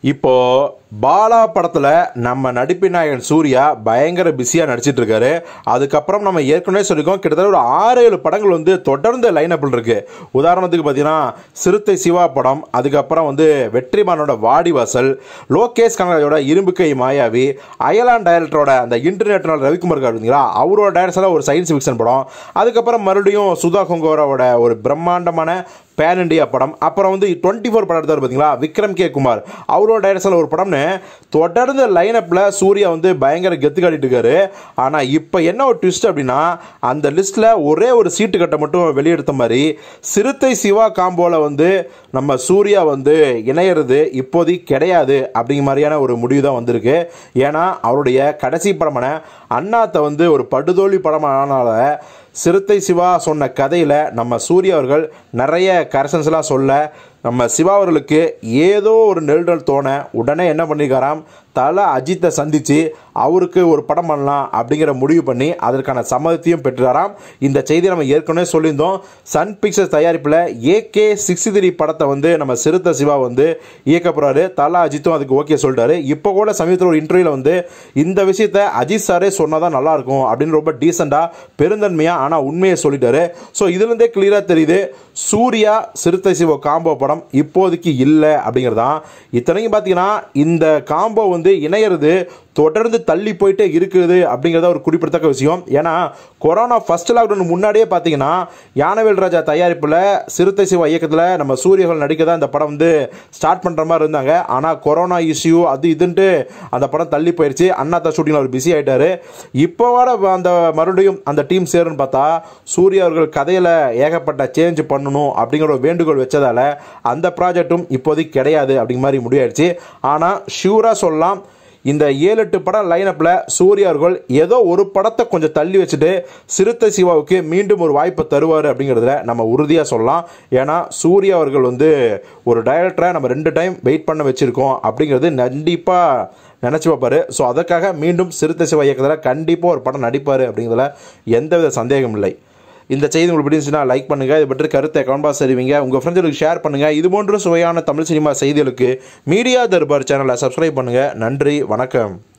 இப்போ பாலா படத்தில் நம்ம நடிப்பின் நாயகன் சூர்யா பயங்கர பிஸியாக நடிச்சிட்டு இருக்காரு அதுக்கப்புறம் நம்ம ஏற்கனவே சொல்லியிருக்கோம் கிட்டத்தட்ட ஒரு ஆறு ஏழு படங்கள் வந்து தொடர்ந்து லைனப்பில் இருக்கு உதாரணத்துக்கு பார்த்தீங்கன்னா சிறுத்தை சிவா படம் அதுக்கப்புறம் வந்து வெற்றிமானோட வாடிவாசல் லோகேஷ் கனகராஜோட இரும்பு கை மாயாவி அயலான் டைரக்டரோட அந்த இன்டர்நேஷனல் ரவிக்குமார் இருக்காரு பார்த்தீங்களா அவரோட டைரக்ஷனில் ஒரு சயின்ஸ் ஃபிக்ஷன் படம் அதுக்கப்புறம் மறுபடியும் சுதா கொங்கோராவோட ஒரு பிரம்மாண்டமான பேன் இண்டியா படம் அப்புறம் வந்து டுவெண்ட்டி ஃபோர் படம் எடுத்தார் பார்த்தீங்களா விக்ரம் கே குமார் அவரோட டைரக்ஷனில் ஒரு படம்னு தொடர்ந்து லைனப்பில் சூர்யா வந்து பயங்கர கெத்து காட்டிட்டு இருக்காரு ஆனால் இப்போ என்ன ஒரு ட்விஸ்ட் அப்படின்னா அந்த லிஸ்ட்டில் ஒரே ஒரு சீட்டு கட்டை மட்டும் வெளியெடுத்த மாதிரி சிறுத்தை சிவா காம்போவில் வந்து நம்ம சூர்யா வந்து இணையிறது இப்போதைக்கு கிடையாது அப்படிங்கிற மாதிரியான ஒரு முடிவு தான் வந்திருக்கு ஏன்னா அவருடைய கடைசி படமான அண்ணாத்தை வந்து ஒரு படுதோல்வி படமானால சிறுத்தை சிவா சொன்ன கதையில் நம்ம சூர்யா அவர்கள் நிறைய கரெக்ஷன்ஸ்லாம் சொல்ல நம்ம சிவா அவர்களுக்கு ஏதோ ஒரு நெருடல் தோண உடனே என்ன பண்ணியிருக்காராம் தலை அஜித்தை சந்தித்து அவருக்கு ஒரு படம் பண்ணலாம் அப்படிங்கிற முடிவு பண்ணி அதற்கான சம்மதத்தையும் பெற்றாராம் இந்த செய்தி நம்ம ஏற்கனவே சொல்லியிருந்தோம் சன் பிக்சர்ஸ் தயாரிப்பில் ஏகே சிக்ஸ்டி த்ரீ படத்தை வந்து நம்ம சிறுத்தை சிவா வந்து இயக்க போகிறாரு தலா அஜித்தும் அதுக்கு ஓகே சொல்லிட்டாரு இப்போ கூட சமீபத்தில் ஒரு இன்டர்வியூவில் வந்து இந்த விஷயத்த அஜித் சாரே சொன்னால் தான் நல்லாயிருக்கும் அப்படின்னு ரொம்ப டீசெண்டாக பெருந்தன்மையாக ஆனால் உண்மையை சொல்லிட்டாரு ஸோ இதுலேருந்தே கிளியராக தெரியுது சூர்யா சிறுத்தை சிவா காம்போ படம் இப்போதைக்கு இல்லை அப்படிங்கிறதான் இத்தனைக்கும் பார்த்தீங்கன்னா இந்த காம்போ வந்து இணையிறது தொடர்ந்து தள்ளி போயிட்டே இருக்குது அப்படிங்கிறத ஒரு குறிப்பிடத்தக்க விஷயம் ஏன்னா கொரோனா ஃபர்ஸ்ட் லாக்டவுன் முன்னாடியே பார்த்தீங்கன்னா யானவேல் ராஜா தயாரிப்பில் சிறுத்தை சிவா இயக்கத்தில் நம்ம சூரியர்கள் நடிக்க தான் இந்த படம் வந்து ஸ்டார்ட் பண்ணுற மாதிரி இருந்தாங்க ஆனால் கொரோனா இஷ்யூ அது இதுன்ட்டு அந்த படம் தள்ளி போயிடுச்சு அண்ணாத்தா ஷூட்டிங்கில் அவர் பிஸி ஆகிட்டாரு இப்போ வர அந்த மறுபடியும் அந்த டீம் சேருன்னு பார்த்தா சூர்யா அவர்கள் கதையில் ஏகப்பட்ட சேஞ்ச் பண்ணணும் அப்படிங்கிற ஒரு வேண்டுகோள் வச்சதால அந்த ப்ராஜெக்ட்டும் இப்போதைக்கு கிடையாது அப்படிங்கிற மாதிரி முடிவாயிடுச்சு ஆனால் ஷூராக சொல்லலாம் இந்த ஏழு எட்டு படம் லைனப்பில் சூர்யா அவர்கள் ஏதோ ஒரு படத்தை கொஞ்சம் தள்ளி வச்சுட்டு சிறுத்தை சிவாவுக்கு மீண்டும் ஒரு வாய்ப்பை தருவார் அப்படிங்கிறதுல நம்ம உறுதியாக சொல்லலாம் ஏன்னா சூர்யா அவர்கள் வந்து ஒரு டைரக்டரை நம்ம ரெண்டு டைம் வெயிட் பண்ண வச்சுருக்கோம் அப்படிங்கிறது கண்டிப்பாக நினச்சி பார்ப்பாரு ஸோ அதற்காக மீண்டும் சிறுத்தை சிவா இயக்கத்தில் கண்டிப்பாக ஒரு படம் நடிப்பார் அப்படிங்கிறதுல எந்தவித சந்தேகம் இல்லை இந்த செய்தி உங்களுக்கு பிடிச்சுன்னா லைக் பண்ணுங்கள் இது பற்றி கருத்தை கமெண்ட் பாக்ஸ் தெரிவிங்க உங்கள் ஃப்ரெண்ட்ஸுக்கு ஷேர் பண்ணுங்கள் இது போன்ற சுவையான தமிழ் சினிமா செய்திகளுக்கு மீடியா தர்பார் சேனலை சப்ஸ்கிரைப் பண்ணுங்கள் நன்றி வணக்கம்